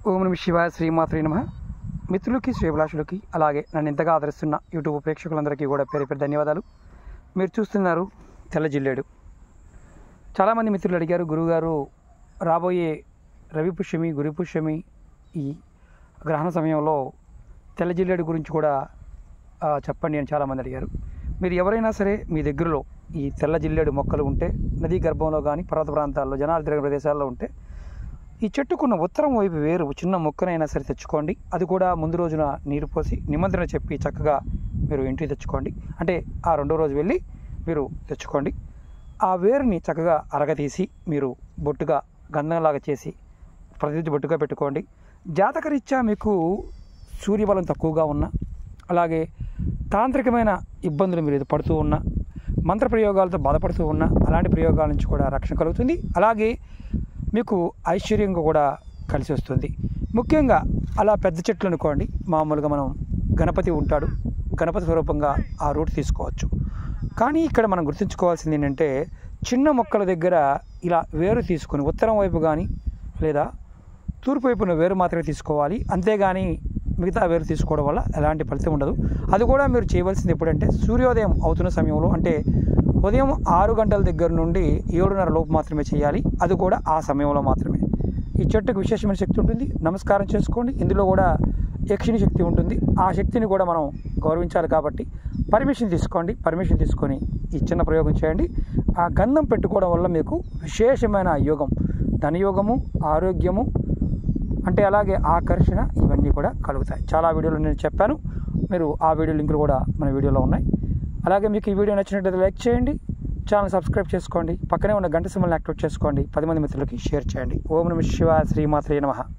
ఓం నమ శివాయ శ్రీమాత్రి నమ మిత్రులకి శ్రీభిలాషులకి అలాగే నన్ను ఎంతగా ఆదరిస్తున్న యూట్యూబ్ ప్రేక్షకులందరికీ కూడా పేరు పేరు ధన్యవాదాలు మీరు చూస్తున్నారు తెల్ల జిల్లేడు చాలామంది మిత్రులు అడిగారు గురువుగారు రాబోయే రవి పుష్యమి గురు పుష్యమి ఈ గ్రహణ సమయంలో తెల్ల జిల్లేడు గురించి కూడా ఆ, చెప్పండి అని చాలామంది అడిగారు మీరు ఎవరైనా సరే మీ దగ్గరలో ఈ తెల్ల జిల్లేడు మొక్కలు ఉంటే నదీ గర్భంలో కానీ పర్వత ప్రాంతాల్లో జనాలు తిరిగిన ప్రదేశాల్లో ఉంటే ఈ చెట్టుకున్న ఉత్తరం వైపు వేరు చిన్న మొక్కనైనా సరే తెచ్చుకోండి అది కూడా ముందు రోజున నీరు పోసి నిమంత్రణ చెప్పి చక్కగా మీరు ఇంటికి తెచ్చుకోండి అంటే ఆ రెండో రోజు వెళ్ళి మీరు తెచ్చుకోండి ఆ వేరుని చక్కగా అరగతీసి మీరు బొట్టుగా గంధంలాగా చేసి ప్రతిరోజు బొట్టుగా పెట్టుకోండి జాతకరీత్యా మీకు సూర్యబలం తక్కువగా ఉన్న అలాగే తాంత్రికమైన ఇబ్బందులు మీరు ఎదురు పడుతూ ఉన్నా మంత్ర ప్రయోగాలతో బాధపడుతూ ఉన్నా అలాంటి ప్రయోగాల నుంచి కూడా రక్షణ కలుగుతుంది అలాగే మీకు ఐశ్వర్యంగా కూడా కలిసి వస్తుంది ముఖ్యంగా అలా పెద్ద చెట్లు అనుకోండి మామూలుగా మనం గణపతి ఉంటాడు గణపతి స్వరూపంగా ఆ రూట్ తీసుకోవచ్చు కానీ ఇక్కడ మనం గుర్తుంచుకోవాల్సింది ఏంటంటే చిన్న మొక్కల దగ్గర ఇలా వేరు తీసుకొని ఉత్తరం వైపు కానీ లేదా తూర్పు వైపున వేరు మాత్రమే తీసుకోవాలి అంతేగాని మిగతా వేరు తీసుకోవడం వల్ల ఎలాంటి ఫలితం ఉండదు అది కూడా మీరు చేయవలసింది ఎప్పుడంటే సూర్యోదయం అవుతున్న సమయంలో అంటే ఉదయం ఆరు గంటల దగ్గర నుండి ఏడున్నర లోపు మాత్రమే చేయాలి అది కూడా ఆ సమయంలో మాత్రమే ఈ చెట్టుకు విశేషమైన శక్తి ఉంటుంది నమస్కారం చేసుకోండి ఇందులో కూడా యక్షిణి శక్తి ఉంటుంది ఆ శక్తిని కూడా మనం గౌరవించాలి కాబట్టి పర్మిషన్ తీసుకోండి పర్మిషన్ తీసుకొని ఈ చిన్న ప్రయోగం చేయండి ఆ గంధం పెట్టుకోవడం వల్ల మీకు విశేషమైన యోగం ధనయోగము ఆరోగ్యము అంటే అలాగే ఆకర్షణ ఇవన్నీ కూడా కలుగుతాయి చాలా వీడియోలు నేను చెప్పాను మీరు ఆ వీడియో లింకులు కూడా మన వీడియోలో ఉన్నాయి అలాగే మీకు ఈ వీడియో నచ్చినట్లయితే లైక్ చేయండి ఛానల్ సబ్స్క్రైబ్ చేసుకోండి పక్కనే ఉన్న గంట సింబల్ని యాక్టివేట్ చేసుకోండి పది మంది మిత్రులకి షేర్ చేయండి ఓం నమ శివ శ్రీమాత్రే నమః